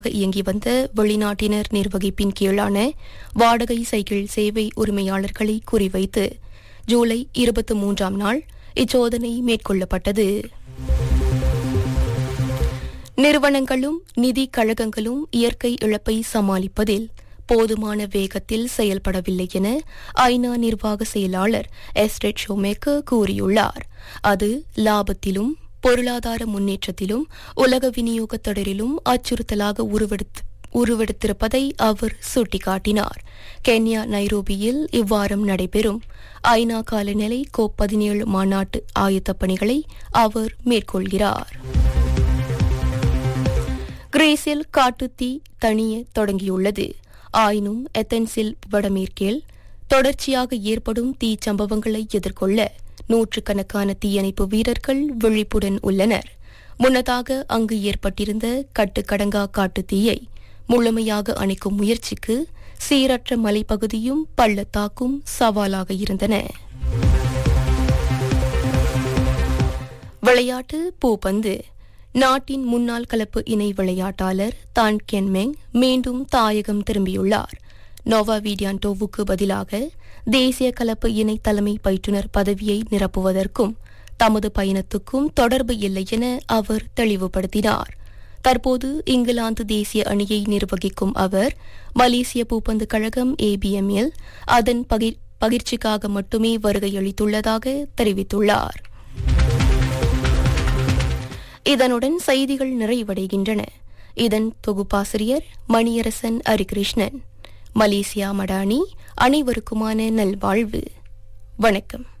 இயங்கி வந்த வெளிநாட்டினர் நிர்வகிப்பின் கீழான வாடகை சைக்கிள் சேவை உரிமையாளர்களை குறிவைத்து ஜூலை இருபத்தி மூன்றாம் நாள் இச்சோதனை மேற்கொள்ளப்பட்டது நிறுவனங்களும் நிதி கழகங்களும் இயற்கை இழப்பை சமாளிப்பதில் போதுமான வேகத்தில் செயல்படவில்லை என ஐநா நிர்வாக செயலாளர் எஸ்ரெட் ஷோமேக்கர் கூறியுள்ளார் அது லாபத்திலும் பொருளாதார முன்னேற்றத்திலும் உலக விநியோக தொடரிலும் அச்சுறுத்தலாக உருவெடுத்து உருவெடுத்திருப்பதை அவர் சுட்டிக்காட்டினார் கென்யா நைரோபியில் இவ்வாரம் நடைபெறும் ஐநா காலநிலை கோப் பதினேழு மாநாட்டு ஆயத்த பணிகளை அவர் மேற்கொள்கிறார் கிரீஸில் காட்டுத்தீ தணிய தொடங்கியுள்ளது ஆயினும் எத்தன்சில் வடமேற்கில் தொடர்ச்சியாக ஏற்படும் தீ சம்பவங்களை எதிர்கொள்ள நூற்றுக்கணக்கான தீயணைப்பு வீரர்கள் விழிப்புடன் உள்ளனர் முன்னதாக அங்கு ஏற்பட்டிருந்த கட்டுக்கடங்கா காட்டு தீயை முழுமையாக அணைக்கும் முயற்சிக்கு சீரற்ற மலைப்பகுதியும் பள்ளத்தாக்கும் சவாலாக இருந்தன விளையாட்டு பூப்பந்து நாட்டின் முன்னாள் கலப்பு இணை விளையாட்டாளர் தான் கென்மெங் மீண்டும் தாயகம் திரும்பியுள்ளார் நோவா வீடியான்டோவுக்கு பதிலாக தேசிய கலப்பு இணை தலைமை பயிற்றுநர் பதவியை நிரப்புவதற்கும் தமது பயணத்துக்கும் தொடர்பு இல்லை என அவர் தெளிவுபடுத்தினார் தற்போது இங்கிலாந்து தேசிய அணியை நிர்வகிக்கும் அவர் மலேசிய பூப்பந்து கழகம் ஏபிஎம்எல் அதன் பகிர்ச்சிக்காக மட்டுமே வருகையளித்துள்ளதாக தெரிவித்துள்ளார் இதனுடன் செய்திகள் நிறைவடைகின்றன இதன் தொகுப்பாசிரியர் மணியரசன் அரிகிருஷ்ணன் மலேசியா மடானி அனைவருக்குமான நல்வாழ்வு வணக்கம்